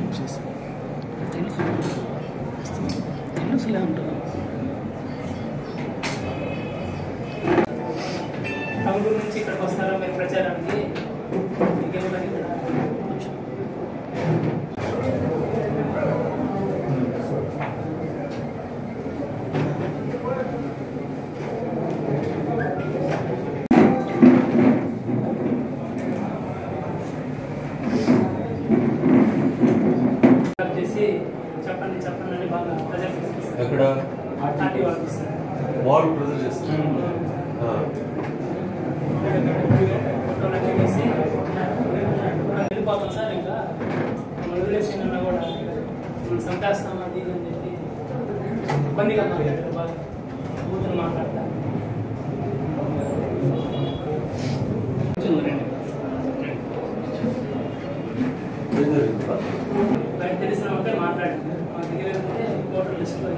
చేసి తెలుసు తెలుసులే అంటారు టంగుటూరు నుంచి ఇక్కడికి వస్తారా మీరు ప్రచారానికి మీకేం పని ఇక్కడ చేసి చెప్పండి చెప్పండి అని బాగా ప్రజెంట్ చేస్తారు ఎక్కడ పార్టీ వాళ్ళకి ఇస్తారు వాల్ ప్రజెంట్ చేస్తారు ఆ. ఫోటోలన్నీ తీసి వెళ్ళిపోతాం సార్ ఇంకా మనం వదిలేసిన కూడా మనం చంపేస్తాం అది ఇది అని చెప్పి ఇబ్బందిగా మాట్లాడారు బాగా కూతురు మాట్లాడతా ఏం జరిగింది బయట తెలిసిన ఒకటే మాట్లాడారు మా దగ్గర వెళ్తే ఫోటో లిస్ట్లో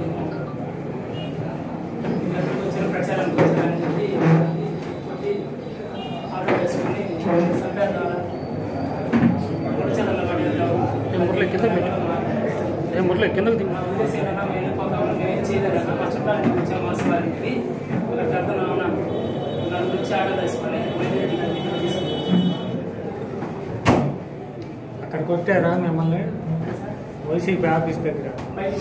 ఎక్కడికి వచ్చిన ప్రచారానికి వచ్చారని చెప్పి కొట్టి ఆర్డర్ వేసుకొని చంపేద్దాం ప్రచారంలో ఏ మురళి కింద పెట్టు ఏ మురళి కిందకు దిగు నా ఉద్దేశం ఏంటన్నా మేము వెళ్ళిపోతాము మేమేం చేయలేదన్నా మా చుట్టానికి వచ్చాము మాసం వారికి ఇలా కడుతున్నాము నన్ను గురించి ఆర్డర్ వేసుకొని బయలుదేరి ఇంటికి తీసుకెళ్ళాం. అక్కడ కొట్టారా మిమ్మల్ని వైసీపీ ఆఫీస్ దగ్గర బయట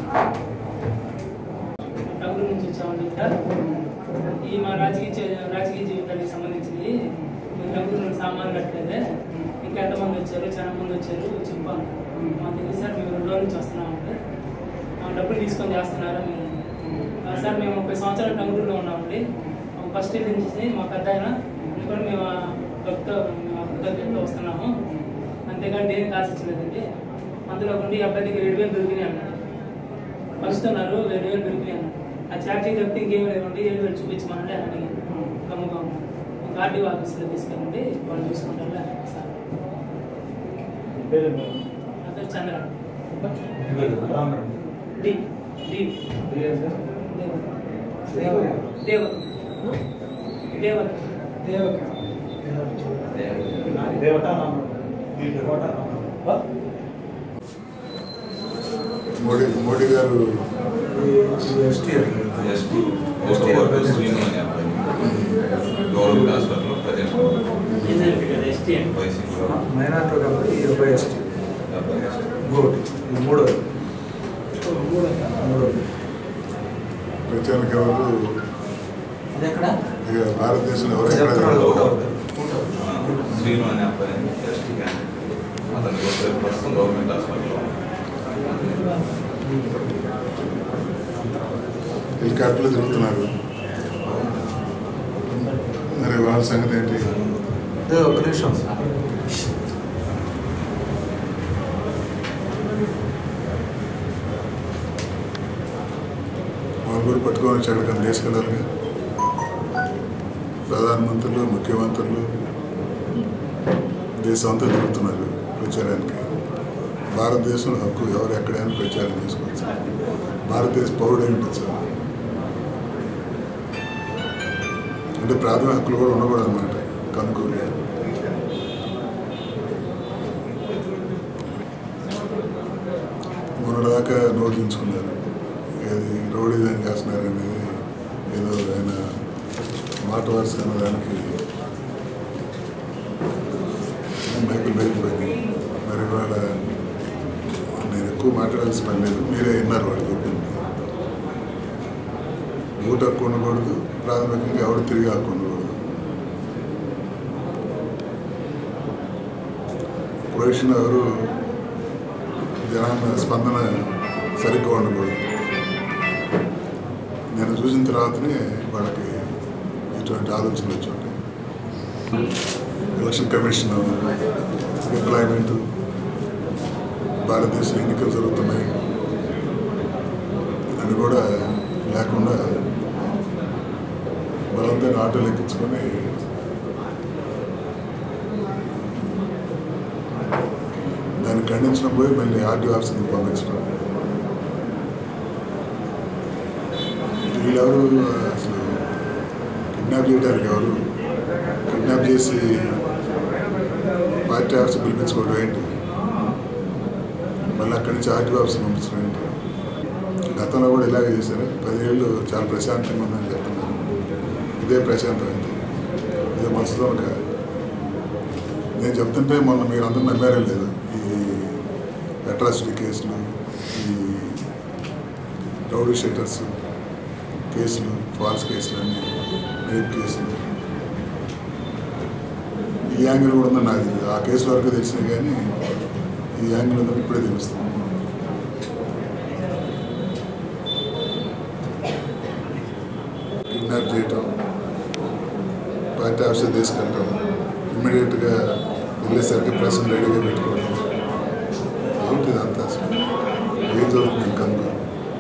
టంగురు నుంచి వచ్చామండి ఇక్కడ ఈ మా రాజకీయ చే- రాజకీయ జీవితానికి సంబంధించింది మేము టంగురు నుండి సామాన్లు కట్టలేదే ఇంకా ఎంతమంది వచ్చారు చాలా మంది వచ్చారు చెప్పాను మాకు తెలియదు సార్ మేము రెండు రోజుల నుంచి వస్తున్నామంటే ఆ, డబ్బులు తీసుకొని చేస్తున్నారా మీరు ఆ, సార్ మేము ముప్పై సంవత్సరాలు టంగురులో ఉన్నామండి ఫస్ట్ ఇయర్ నుంచి మా పెద్ద ఆయన ఎందుకంటే మేము ఆ భక్త మేము ఆ కృతజ్ఞతతో వస్తున్నాము అంతేగాని దేనికి ఆశించలేదండి అందులో ఉండి ఈ అబ్బాయి దగ్గర ఏడు వేలు దొరికినాయి అన్నాడు పంచుతున్నారు ఏడు వేలు దొరికినాయి అన్నాడు ఆ చార్జీ తప్పితే ఇంకేం లేదండి ఏడు వేలు చూపించమనండి అని అడిగాను గమ్ముగా ఉన్నాను ఇంకా ఆర్టీఓ ఆఫీస్లో తీసుకెళ్ళండి వాళ్ళు చూసుకుంటారు సార్ నా పేరు చంద్ర ఇవే కదా? డి డి దేవ దేవ మోడీ మోడీ గారు ఎస్టీ ఎస్టీ వర్గం శ్రీను అనే అబ్బాయి గవర్నమెంట్ హాస్పిటల్లో ప్రజెంట్ ఎస్టీ అండి వైసీపీలో మైనార్టీ కాబట్టి ఈ అబ్బాయి ఎస్టీ అబ్బాయి ఎస్టీ. ఇంకోటి ఇది మూడోది మూడోది ప్రచారానికి ఎవరు ఇది ఎక్కడ ఇక భారతదేశంలో ఎవరు ఎక్కడ చెప్తున్నాడు జరగదు. ఒకటి. ఆ, శ్రీను అనే అబ్బాయి ఎస్టీ క్యాండిడేట్ అతనికి వస్తే ప్రస్తుతం గవర్నమెంట్ హాస్పిటల్లో హెలికాప్టర్లు తిరుగుతున్నారు మరి వాళ్ళ సంగతి ఏంటి ఏ, ఒక్క నిమిషం వాళ్ళు కూడా పట్టుకొని వచ్చి ఎక్కడికైనా తీసుకెళ్ళాలి ప్రధానమంత్రులు ముఖ్యమంత్రులు దేశం అంతా తిరుగుతున్నారు ప్రచారానికి భారతదేశంలో హక్కు ఎవరు ఎక్కడైనా ప్రచారం చేసుకోవచ్చు భారతదేశ పౌరుడే ఉంటుంది సార్ అంటే ప్రాథమిక హక్కులు కూడా ఉండకూడదు అనమాట కనుకూరుగా మొన్నటిదాకా నోటు దించుకున్నారు ఏది రోడ్ డిజైన్ చేస్తున్నారు అనేది ఏదో ఆయన మాట వరుస అన్న దానికి మైకులు బయటపోయింది మరి వాళ్ళ నేను ఎక్కువ మాట్లాడాల్సిన పని లేదు మీరే విన్నారు వాళ్ళు చెప్పింది ఓటు హక్కు ఉండకూడదు ప్రాథమికంగా ఎవరు తిరిగి హక్కు ఉండకూడదు పొజిషన్ ఎవరు జనాల స్పందన సరిగ్గా ఉండకూడదు నేను చూసిన తర్వాతనే వాళ్ళకి ఇటువంటి ఆలోచనలు వచ్చి ఉంటాయి ఎలక్షన్ కమిషన్ ఎంప్లాయ్మెంట్ భారతదేశ ఎన్నికలు జరుగుతున్నాయి అని కూడా లేకుండా బలవంతంగా ఆటోలు ఎక్కించుకొని దాన్ని ఖండించడం పోయి మళ్ళీ ఆర్టీఓ ఆఫీస్కి పంపించడం వీళ్ళెవరు అసలు కిడ్నాప్ చేయడానికి ఎవరు కిడ్నాప్ చేసి పార్టీ ఆఫీస్ పిలిపించుకోవడం ఏంటి మళ్ళీ అక్కడి నుంచి ఆర్టీఓ ఆఫీస్ పంపించడం ఏంటి గతంలో కూడా ఇలాగే చేశారు పదిహేళ్ళు చాలా ప్రశాంతంగా ఉందని చెప్తున్నారు ఇదే ప్రశాంతమైంది ఇదే మనసులో కాదు నేను చెప్తుంటే మొన్న మీరు అందరూ నమ్మారే లేదు ఈ అట్రాసిటీ కేసులు ఈ రౌడీ షీటర్స్ కేసులు ఫాల్స్ కేసులు అన్నీ రేప్ కేసులు ఈ యాంగిల్ కూడా ఉందని నాకు తెలియదు ఆ కేసు వరకు తెలిసినా కానీ ఈ యాంగిల్ ఉందని ఇప్పుడే తెలుస్తుంది కిడ్నాప్ చేయటం పార్టీ ఆఫీసర్ తీసుకెళ్ళటం ఇమ్మీడియట్గా వెళ్ళేసరికి ప్రెస్ రెడీగా పెట్టుకోవడం ఏంటి ఇదంతా అసలు ఏం జరుగుతుంది ఇంకా అనుకో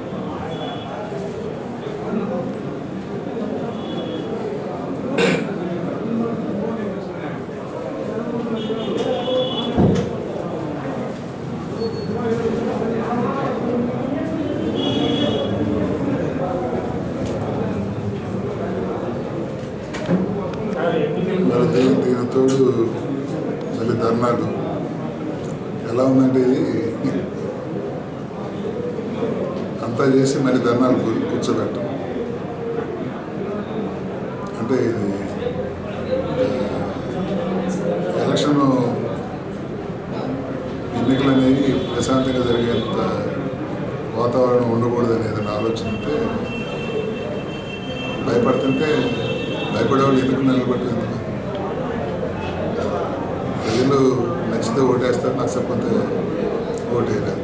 మరి దీని దీని తోడు మళ్ళీ ధర్నాలు ఎలా ఉందంటే ఇది అంతా చేసి మళ్ళీ ధర్నాలు కూ- కూర్చోబెట్టం అంటే ఇది ఆ, ఎలక్షన్ ఎన్నికలు అనేవి ప్రశాంతంగా జరిగేంత వాతావరణం ఉండకూడదు అనేది నా ఆలోచన ఉంటే భయపడుతుంటే భయపడేవాళ్ళు ఎందుకు నిలబెట్టలేదు ప్రజలు నచ్చితే ఓటేస్తారు నచ్చకపోతే ఓటేయలేదు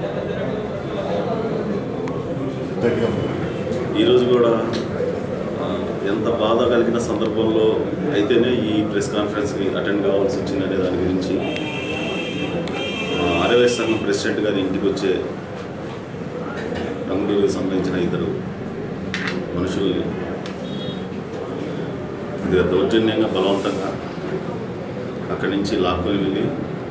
ఈరోజు కూడా ఆ, ఎంత బాధ కలిగిన సందర్భంలో అయితేనే ఈ ప్రెస్ కాన్ఫరెన్స్కి అటెండ్ కావాల్సి వచ్చింది అనే దాని గురించి ఆర్ఎస్ సంఘం ప్రెసిడెంట్ గారి ఇంటికి వచ్చే రంగులూరుకి సంబంధించిన ఇద్దరు మనుషుల్ని ఇది దౌర్జన్యంగా బలవంతంగా అక్కడి నుంచి లాక్కొని వెళ్ళి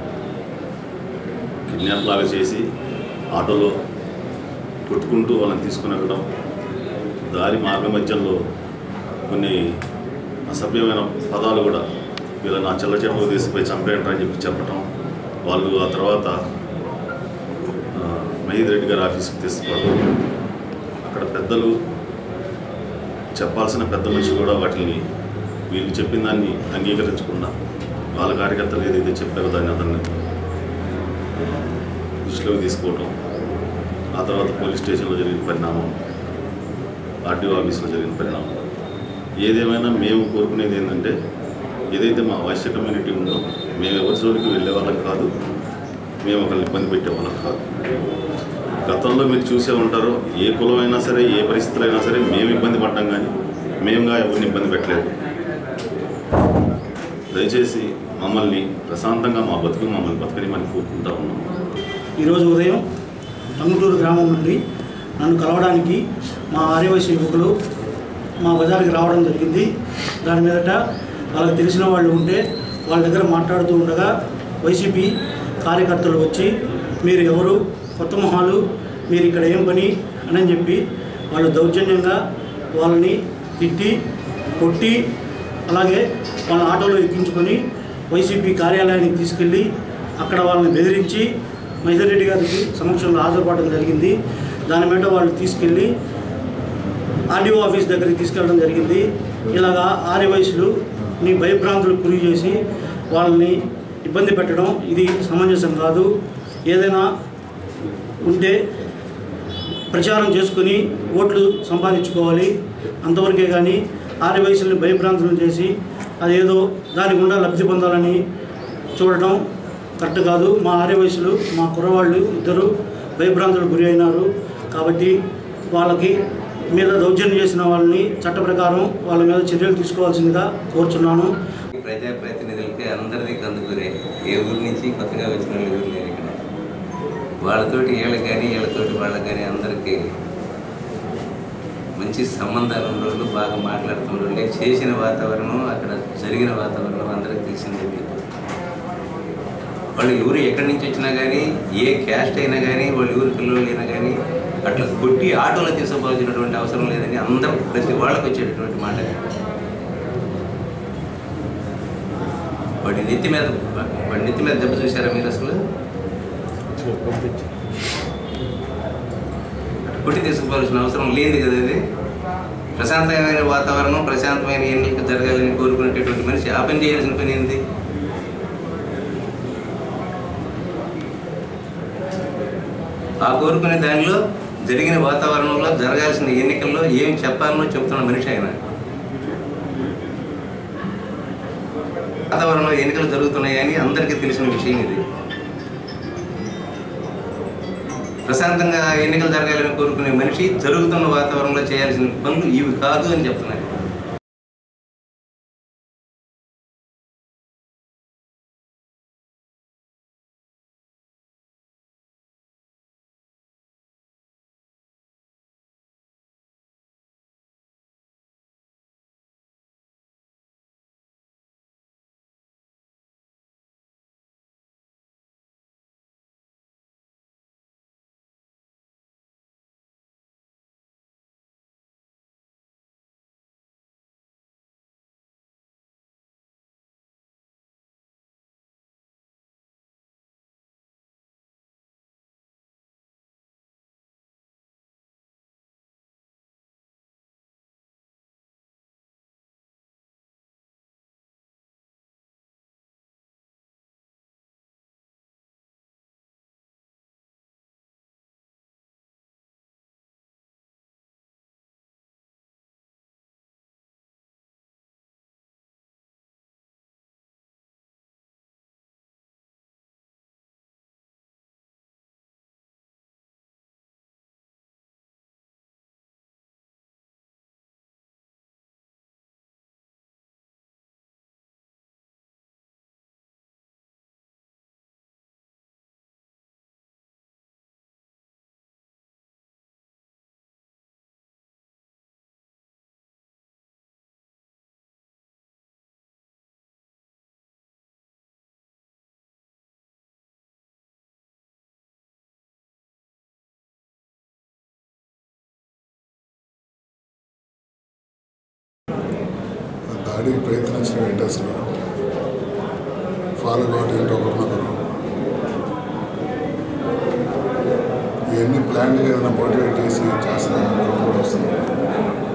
కిడ్నాప్ లాగా చేసి ఆటోలో కొట్టుకుంటూ వాళ్ళని తీసుకుని వెళ్ళడం దారి మార్గ మధ్యంలో కొన్ని అసభ్యమైన పదాలు కూడా వీళ్ళని ఆ చెల్ల చెట్లు తీసిపోయి చంపేయండి అని చెప్పి చెప్పటం వాళ్ళు ఆ తర్వాత ఆ, మహీద్ రెడ్డి గారి ఆఫీస్కి తీసుకోవడం అక్కడ పెద్దలు చెప్పాల్సిన పెద్ద మనిషి కూడా వాటిని వీళ్ళు చెప్పిన దాన్ని అంగీకరించకుండా వాళ్ళ కార్యకర్తలు ఏదైతే చెప్పారో దాన్ని అతన్ని దృష్టిలోకి తీసుకోవటం ఆ తర్వాత పోలీస్ స్టేషన్లో జరిగిన పరిణామం ఆర్టీఓ ఆఫీస్లో జరిగిన పరిణామం ఏదేమైనా మేము కోరుకునేది ఏంటంటే ఏదైతే మా వైశ్య కమ్యూనిటీ ఉందో మేము ఎవరి జోలికి వెళ్ళే వాళ్ళం కాదు మేము ఒకరిని ఇబ్బంది పెట్టే వాళ్ళం కాదు గతంలో మీరు చూసే ఉంటారు ఏ కులమైనా సరే ఏ పరిస్థితులు అయినా సరే మేము ఇబ్బంది పడ్డాం కానీ మేముగా ఎవరిని ఇబ్బంది పెట్టలేదు దయచేసి మమ్మల్ని ప్రశాంతంగా మా బతుకు మమ్మల్ని బతకనిమని కోరుకుంటా ఉన్నాం ఈరోజు ఉదయం టంగుటూరు గ్రామం నుండి నన్ను కలవడానికి మా ఆర్యవైశ్య యువకులు మా బజార్కి రావడం జరిగింది దాని మీదట వాళ్ళకి తెలిసిన వాళ్ళు ఉంటే వాళ్ళ దగ్గర మాట్లాడుతూ ఉండగా వైసీపీ కార్యకర్తలు వచ్చి మీరు ఎవరు కొత్త మొహాలు మీరు ఇక్కడ ఏం పని అని చెప్పి వాళ్ళు దౌర్జన్యంగా వాళ్ళని తిట్టి కొట్టి అలాగే వాళ్ళ ఆటోలో ఎక్కించుకొని వైసీపీ కార్యాలయానికి తీసుకెళ్ళి అక్కడ వాళ్ళని బెదిరించి మైదరెడ్డి గారికి సమక్షంలో హాజరుపడడం జరిగింది దాని మీద వాళ్ళు తీసుకెళ్ళి ఆర్డీఓ ఆఫీస్ దగ్గరికి తీసుకెళ్ళడం జరిగింది ఇలాగా ఆర్య వయసులు నీ భయభ్రాంతులకు గురి చేసి వాళ్ళని ఇబ్బంది పెట్టడం ఇది సమంజసం కాదు ఏదైనా ఉంటే ప్రచారం చేసుకుని ఓట్లు సంపాదించుకోవాలి అంతవరకే కానీ ఆర్య వయసుల్ని భయభ్రాంతులను చేసి అదేదో దాని గుండా లబ్ధి పొందాలని చూడటం కరెక్ట్ కాదు మా ఆర్య వయసులు మా కుర్రవాళ్ళు ఇద్దరు భయభ్రాంతులకు గురి అయినారు కాబట్టి వాళ్ళకి మీద దౌర్జన్యం చేసిన వాళ్ళని చట్ట ప్రకారం వాళ్ళ మీద చర్యలు తీసుకోవాల్సిందిగా కోరుచున్నాను ప్రజాప్రతినిధులకి అందరిది కందుకూరే ఏ ఊరి నుంచి కొత్తగా వచ్చిన వాళ్ళు ఎవరు లేరు ఇక్కడ వాళ్ళతోటి వీళ్ళకి కానీ వీళ్ళతోటి వాళ్ళకి కానీ అందరికీ మంచి సంబంధాలు ఉన్న వాళ్ళు బాగా మాట్లాడుతున్న వాళ్ళే చేసిన వాతావరణం అక్కడ జరిగిన వాతావరణం అందరికీ తెలిసిందే మీకు వాళ్ళు ఎవరు ఎక్కడి నుంచి వచ్చినా కానీ ఏ క్యాస్ట్ అయినా కానీ వాళ్ళు ఎవరు పిల్లలు అయినా కానీ అట్లా కొట్టి ఆటోలో తీసుకోవాల్సినటువంటి అవసరం లేదని అందరూ ప్రతి వాళ్ళకి వచ్చేటటువంటి మాట వాడి నెత్తి మీద వాడి నెత్తి మీద దెబ్బ చూసారా మీరు అసలు పంపించు కొట్టి తీసుకుపోవాల్సిన అవసరం లేనిది కదా ఇది ప్రశాంతమైన వాతావరణం ప్రశాంతమైన ఎన్నికలు జరగాలని కోరుకునేటటువంటి మనిషి ఆ పని చేయాల్సిన పని ఏంటి ఆ కోరుకునే దానిలో జరిగిన వాతావరణంలో జరగాల్సిన ఎన్నికల్లో ఏం చెప్పాలనో చెబుతున్న మనిషి ఆయన వాతావరణంలో ఎన్నికలు జరుగుతున్నాయని అందరికీ తెలిసిన విషయం ఇది ప్రశాంతంగా ఎన్నికలు జరగాలని కోరుకునే మనిషి జరుగుతున్న వాతావరణంలో చేయాల్సిన పనులు ఇవి కాదు అని చెప్తున్నారు దాడికి ప్రయత్నించడం ఏంటి అసలు ఫాలో కావడం ఏంటి ఒకరినొకరు ఇవన్నీ ప్లాన్గా ఏదైనా మోటివేట్ చేసి చేస్తున్నారని డౌట్ కూడా వస్తుంది